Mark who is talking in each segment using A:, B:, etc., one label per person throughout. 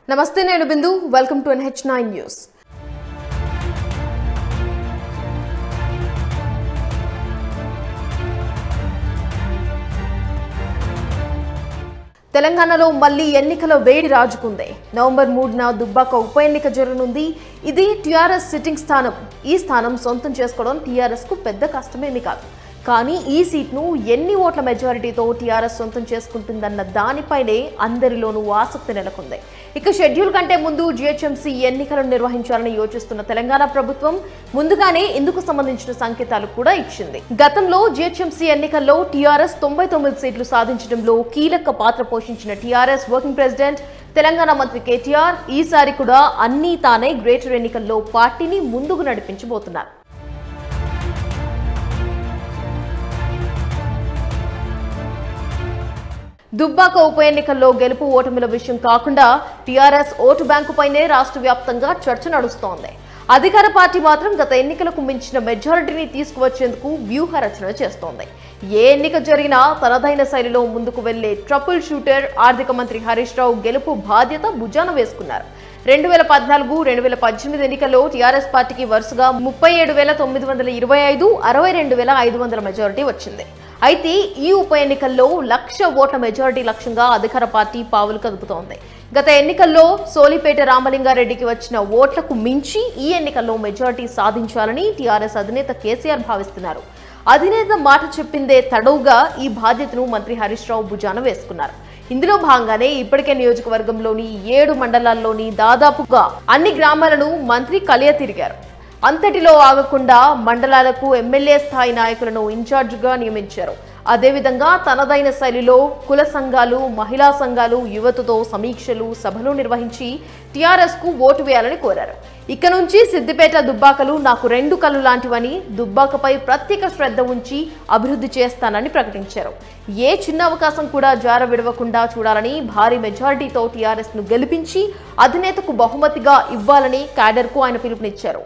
A: నమస్తే నేను Bindu welcome to NH nine news తెలంగాణలో మళ్లీ ఎన్నికల వేడి రాజుకుంది నవంబర్ మూడున దుబ్బాక ఉప ఎన్నిక జరగనుంది ఇది టీఆర్ఎస్ సిట్టింగ్ స్థానం ఈ స్థానం సొంతం చేసుకోవడం టీఆర్ఎస్ కు పెద్ద కష్టమేమీ కాదు కానీ ఈ సీట్ను ఎన్ని ఓట్ల మెజారిటీతో టీఆర్ఎస్ సొంతం చేసుకుంటుందన్న దానిపైనే అందరిలోనూ ఆసక్తి నెలకొంది ఇక షెడ్యూల్ కంటే ముందు జిహెచ్ఎంసీ ఎన్నికలను నిర్వహించాలని యోచిస్తున్న తెలంగాణ ప్రభుత్వం ముందుగానే ఇందుకు సంబంధించిన సంకేతాలు కూడా ఇచ్చింది గతంలో జిహెచ్ఎంసీ ఎన్నికల్లో టీఆర్ఎస్ తొంభై తొమ్మిది సీట్లు సాధించడంలో కీలక పాత్ర పోషించిన టీఆర్ఎస్ వర్కింగ్ ప్రెసిడెంట్ తెలంగాణ మంత్రి కేటీఆర్ ఈసారి కూడా అన్నీ తానే గ్రేటర్ ఎన్నికల్లో పార్టీని ముందుకు నడిపించబోతున్నారు దుబ్బాక ఉప ఎన్నికల్లో గెలుపు ఓటమిల విషయం కాకుండా టీఆర్ఎస్ ఓటు బ్యాంకుపైనే రాష్ట్ర వ్యాప్తంగా చర్చ నడుస్తోంది అధికార పార్టీ మాత్రం గత ఎన్నికలకు మించిన మెజారిటీని తీసుకువచ్చేందుకు వ్యూహ రచన చేస్తోంది ఏ ఎన్నిక జరిగినా తనదైన శైలిలో ముందుకు వెళ్లే ట్రపుల్ షూటర్ ఆర్థిక మంత్రి హరీష్ రావు గెలుపు బాధ్యత భుజాన వేసుకున్నారు రెండు వేల పద్నాలుగు రెండు వేల పద్దెనిమిది ఎన్నికల్లో టీఆర్ఎస్ పార్టీకి వరుసగా ముప్పై ఏడు వేల తొమ్మిది వందల ఇరవై ఐదు అరవై రెండు వేల ఐదు వందల మెజారిటీ వచ్చింది అయితే ఈ ఉప ఎన్నికల్లో లక్ష ఓట్ల మెజారిటీ లక్ష్యంగా అధికార పార్టీ పావులు కదుపుతోంది గత ఎన్నికల్లో సోలిపేట రామలింగారెడ్డికి వచ్చిన ఓట్లకు మించి ఈ ఎన్నికల్లో మెజారిటీ సాధించాలని టీఆర్ఎస్ అధినేత కేసీఆర్ భావిస్తున్నారు అధినేత మాట చెప్పిందే తడవుగా ఈ బాధ్యతను మంత్రి హరీష్ రావు భుజాన వేసుకున్నారు ఇందులో భాగంగానే ఇప్పటికే నియోజకవర్గంలోని ఏడు మండలాల్లోని దాదాపుగా అన్ని గ్రామాలను మంత్రి కలియ తిరిగారు అంతటిలో ఆగకుండా మండలాలకు ఎమ్మెల్యే స్థాయి నాయకులను ఇన్ఛార్జిగా నియమించారు అదేవిధంగా తనదైన శైలిలో కుల సంఘాలు మహిళా సంఘాలు యువతతో సమీక్షలు సభలు నిర్వహించి టీఆర్ఎస్ కు ఓటు వేయాలని కోరారు ఇక నుంచి సిద్దిపేట దుబ్బాకలు నాకు రెండు కళ్ళు లాంటివని దుబ్బాకపై ప్రత్యేక శ్రద్ధ ఉంచి అభివృద్ధి చేస్తానని ప్రకటించారు ఏ చిన్న అవకాశం కూడా జార విడవకుండా చూడాలని భారీ మెజారిటీతో టీఆర్ఎస్ ను గెలిపించి అధినేతకు బహుమతిగా ఇవ్వాలని క్యాడర్కు ఆయన పిలుపునిచ్చారు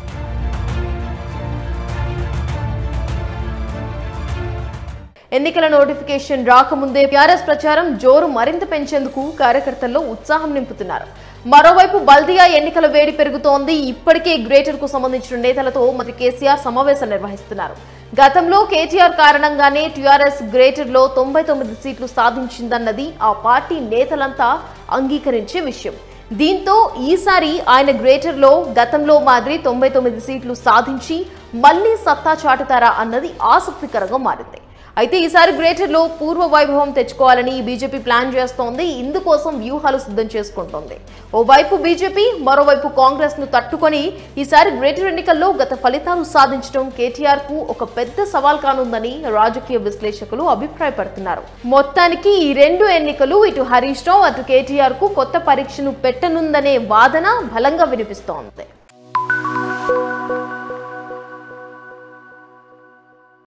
A: ఎన్నికల నోటిఫికేషన్ రాకముందే టీఆర్ఎస్ ప్రచారం జోరు మరింత పెంచేందుకు కార్యకర్తల్లో ఉత్సాహం నింపుతున్నారు మరోవైపు బల్దియా ఎన్నికల వేడి పెరుగుతోంది ఇప్పటికే గ్రేటర్ కు సంబంధించిన నేతలతో మంత్రి కేసీఆర్ సమావేశం నిర్వహిస్తున్నారు గతంలో కేటీఆర్ కారణంగానే టీఆర్ఎస్ గ్రేటర్ లో తొంభై తొమ్మిది సీట్లు సాధించిందన్నది ఆ పార్టీ నేతలంతా అంగీకరించే విషయం దీంతో ఈసారి ఆయన గ్రేటర్ లో గతంలో మాదిరి తొంభై తొమ్మిది సీట్లు సాధించి మళ్లీ సత్తా చాటుతారా అన్నది ఆసక్తికరంగా మారింది అయితే ఈసారి గ్రేటర్ లో పూర్వ వైభవం తెచ్చుకోవాలని బీజేపీ ప్లాన్ చేస్తోంది ఇందుకోసం వ్యూహాలు సిద్ధం చేసుకుంటోంది ఓవైపు బీజేపీ మరోవైపు కాంగ్రెస్ ను తట్టుకొని ఈసారి గ్రేటర్ ఎన్నికల్లో గత ఫలితాలు సాధించడం కేటీఆర్ కు ఒక పెద్ద సవాల్ కానుందని రాజకీయ విశ్లేషకులు అభిప్రాయపడుతున్నారు మొత్తానికి ఈ రెండు ఎన్నికలు ఇటు హరీష్ రావు అటు కేటీఆర్ కు కొత్త పరీక్షను పెట్టనుందనే వాదన బలంగా వినిపిస్తోంది